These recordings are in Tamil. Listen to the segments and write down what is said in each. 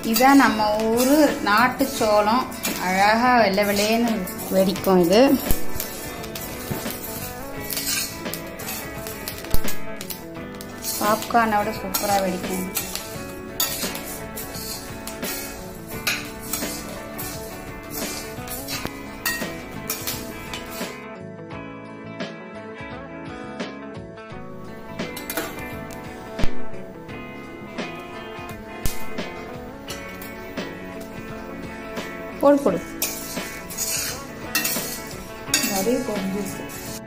இதான் நம்ம ஊர் நாட்டு சோளம் அழகாக வெள்ளை வெள்ளையன்னு வெடிக்கும் இது பாப்கார்னை விட சூப்பராக வெடிக்கும் போடு போடு நிறைய பொஞ்சிச்சு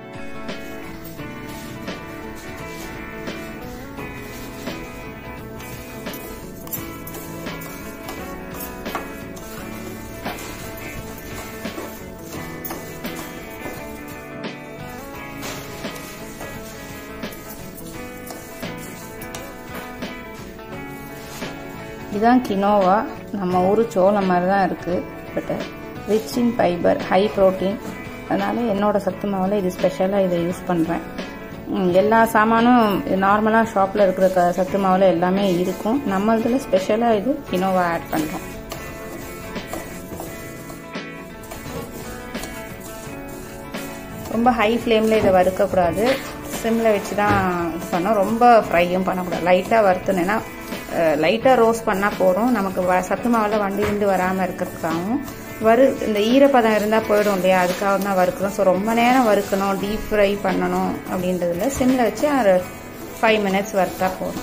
இதுதான் கினோவா நம்ம ஊர் சோளம் மாதிரி தான் இருக்குது but rich in fiber high protein அதனால் என்னோடய சத்து மாவில் இது ஸ்பெஷலாக இதை யூஸ் பண்ணுறேன் எல்லா சாமானும் நார்மலாக ஷாப்பில் இருக்கிற க சத்து மாவில் எல்லாமே இருக்கும் நம்ம இதில் ஸ்பெஷலாக இது கினோவா ஆட் பண்ணுறோம் ரொம்ப ஹை ஃப்ளேமில் இதை வறுக்கக்கூடாது சிம்மில் வச்சு தான் இது பண்ணோம் ரொம்ப ஃப்ரையும் பண்ணக்கூடாது லைட்டாக வறுத்துனேன்னா லைட்டாக ரோஸ்ட் பண்ணால் போதும் நமக்கு வ சத்து மாவில் வண்டி விண்டு வராமல் இருக்கிறதுக்காகவும் வறு இந்த ஈரப்பதம் இருந்தால் போயிடும் இல்லையா அதுக்காக தான் வறுக்கிறோம் ஸோ ரொம்ப நேரம் வறுக்கணும் டீப் ஃப்ரை பண்ணணும் அப்படின்றதுல சிம்மில் வச்சு ஒரு ஃபைவ் மினிட்ஸ் வறுத்தா போதும்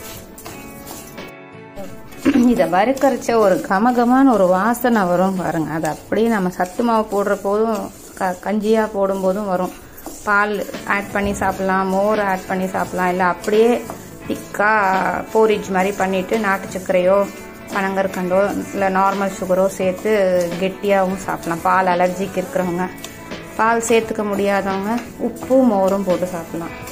இதை வறுக்கரைச்ச ஒரு கமகமான ஒரு வாசனை வரும் பாருங்க அது அப்படியே நம்ம சத்து மாவு போடுற போதும் க கஞ்சியாக போடும்போதும் வரும் பால் ஆட் பண்ணி சாப்பிட்லாம் மோர் ஆட் பண்ணி சாப்பிட்லாம் இல்லை அப்படியே திக்காக போரிஜ் மாதிரி பண்ணிவிட்டு நாட்டு சர்க்கரையோ பனங்கற்கண்டோ இல்லை நார்மல் சுகரோ சேர்த்து கெட்டியாகவும் சாப்பிட்லாம் பால் அலர்ஜிக்கு இருக்கிறவங்க பால் சேர்த்துக்க முடியாதவங்க உப்பும் மோரும் போட்டு சாப்பிட்லாம்